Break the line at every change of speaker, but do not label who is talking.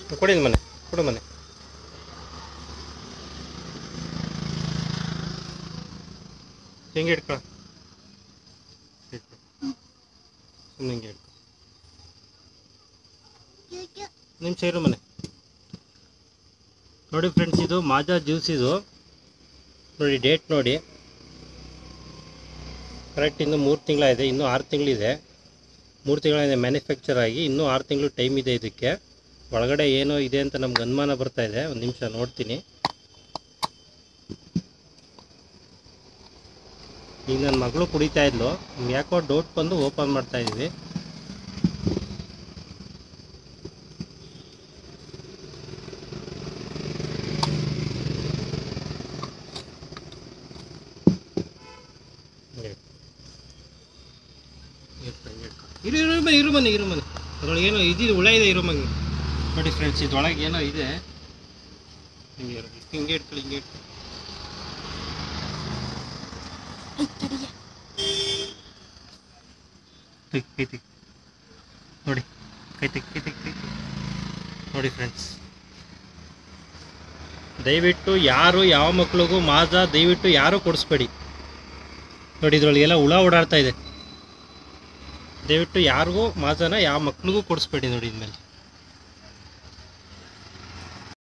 ಕೊಡಿ ಮನೆ ಕೊಡು ಮನೆ ಹೆಂಗೆ ಇಟ್ಕೊಳ ಸುಮ್ಮನೆ ಹಿಂಗೆ ಇಟ್ಕೊ ನಿಮಿಷ ಇರು ಮನೆ ನೋಡಿ ಫ್ರೆಂಡ್ಸ್ ಇದು ಮಾಜಾ ಜ್ಯೂಸ್ ಇದು ನೋಡಿ ಡೇಟ್ ನೋಡಿ ಕರೆಕ್ಟ್ ಇನ್ನು ಮೂರು ತಿಂಗಳಾಗಿದೆ ಇನ್ನೂ ಆರು ತಿಂಗಳಿದೆ ಮೂರು ತಿಂಗಳಿದೆ ಮ್ಯಾನುಫ್ಯಾಕ್ಚರ್ ಆಗಿ ಇನ್ನೂ ಆರು ತಿಂಗಳು ಟೈಮ್ ಇದೆ ಇದಕ್ಕೆ ಒಳಗಡೆ ಏನೋ ಇದೆ ಅಂತ ನಮ್ಗೆ ಅನುಮಾನ ಬರ್ತಾ ಇದೆ ಒಂದು ನಿಮಿಷ ನೋಡ್ತೀನಿ ಈಗ ನನ್ನ ಮಗಳು ಕುಡಿತಾ ಇದ್ಲು ಯಾಕೋ ಡೌಟ್ ಬಂದು ಓಪನ್ ಮಾಡ್ತಾ ಇದ್ವಿ ಇರು ಇರು ಮನೆ ಇರು ಮನೆ ಇರು ಮನೆ ಅದ್ರೊಳಗೆ ಏನೋ ಇದಿದೆ ಹುಳ ಇದೆ ಇರೋ ಮನೆ ನೋಡಿ ಫ್ರೆಂಡ್ಸ್ ಇದ್ರೊಳಗೆ ಏನೋ ಇದೆ ಹಿಂಗೆ ಇರು ಹಿಂಗೆ ಇಟ್ಕೊಳ್ಳಿ ಹಿಂಗೆ ಇಟ್ಕೊಳ್ಳಿ ತೆಗ್ ಕೈ ತೆಗ್ ನೋಡಿ ಕೈ ತೆಗ್ ಕೈ ತೆಗ್ ಕೈ ತೆಗ್. ನೋಡಿ ಫ್ರೆಂಡ್ಸ್ ದಯವಿಟ್ಟು ಯಾರು ಯಾವ ಮಕ್ಳಿಗೂ ಮಾಜಾ ದಯವಿಟ್ಟು ಯಾರೂ ಕೊಡಿಸ್ಬೇಡಿ ನೋಡಿ ಇದ್ರೊಳಗೆಲ್ಲ ಹುಳ ಓಡಾಡ್ತಾ ಇದೆ ದಯವಿಟ್ಟು ಯಾರಿಗೂ ಮಾಜಾನ ಯಾವ ಮಕ್ಳಿಗೂ ಕೊಡಿಸ್ಬೇಡಿ ನೋಡಿ ಇನ್ಮೇಲೆ